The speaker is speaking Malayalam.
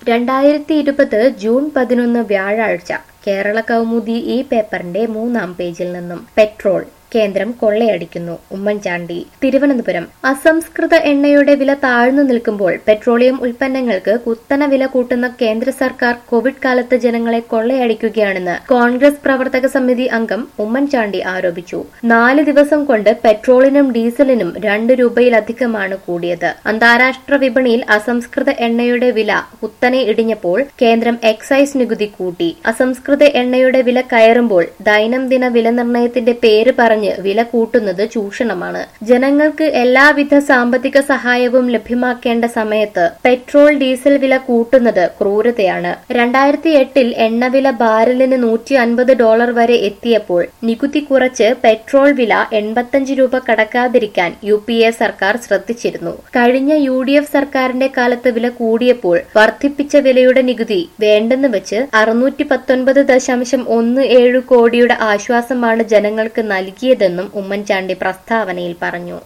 രണ്ടായിരത്തി ഇരുപത് ജൂൺ പതിനൊന്ന് വ്യാഴാഴ്ച കേരള കൗമുദി ഈ പേപ്പറിന്റെ മൂന്നാം പേജിൽ നിന്നും പെട്രോൾ കേന്ദ്രം കൊള്ളയടിക്കുന്നു ഉമ്മൻചാണ്ടി തിരുവനന്തപുരം അസംസ്കൃത എണ്ണയുടെ വില താഴ്ന്നു നിൽക്കുമ്പോൾ പെട്രോളിയം ഉൽപ്പന്നങ്ങൾക്ക് കുത്തന വില കൂട്ടുന്ന കേന്ദ്ര സർക്കാർ കോവിഡ് കാലത്ത് ജനങ്ങളെ കൊള്ളയടിക്കുകയാണെന്ന് കോൺഗ്രസ് പ്രവർത്തക സമിതി അംഗം ഉമ്മൻചാണ്ടി ആരോപിച്ചു നാല് ദിവസം കൊണ്ട് പെട്രോളിനും ഡീസലിനും രണ്ട് രൂപയിലധികമാണ് കൂടിയത് അന്താരാഷ്ട്ര വിപണിയിൽ അസംസ്കൃത എണ്ണയുടെ വില കുത്തനെ ഇടിഞ്ഞപ്പോൾ കേന്ദ്രം എക്സൈസ് നികുതി കൂട്ടി അസംസ്കൃത എണ്ണയുടെ വില കയറുമ്പോൾ ദൈനംദിന വില നിർണ്ണയത്തിന്റെ പേര് പറഞ്ഞ് വില കൂട്ടുന്നത് ചൂഷണമാണ് ജനങ്ങൾക്ക് എല്ലാവിധ സാമ്പത്തിക സഹായവും ലഭ്യമാക്കേണ്ട സമയത്ത് പെട്രോൾ ഡീസൽ വില കൂട്ടുന്നത് ക്രൂരതയാണ് രണ്ടായിരത്തി എട്ടിൽ എണ്ണവില ബാരലിന് നൂറ്റി അൻപത് ഡോളർ വരെ എത്തിയപ്പോൾ നികുതി കുറച്ച് പെട്രോൾ വില എൺപത്തഞ്ച് രൂപ കടക്കാതിരിക്കാൻ യു പി എ സർക്കാർ ശ്രദ്ധിച്ചിരുന്നു കഴിഞ്ഞ യു ഡി എഫ് സർക്കാരിന്റെ കാലത്ത് വില കൂടിയപ്പോൾ വർദ്ധിപ്പിച്ച വിലയുടെ നികുതി വേണ്ടെന്ന് വെച്ച് അറുന്നൂറ്റി പത്തൊൻപത് ദശാംശം ഒന്ന് ഏഴ് കോടിയുടെ ആശ്വാസമാണ് ജനങ്ങൾക്ക് നൽകിയതെന്നും ഉമ്മൻചാണ്ടി പ്രസ്താവനയിൽ പറഞ്ഞു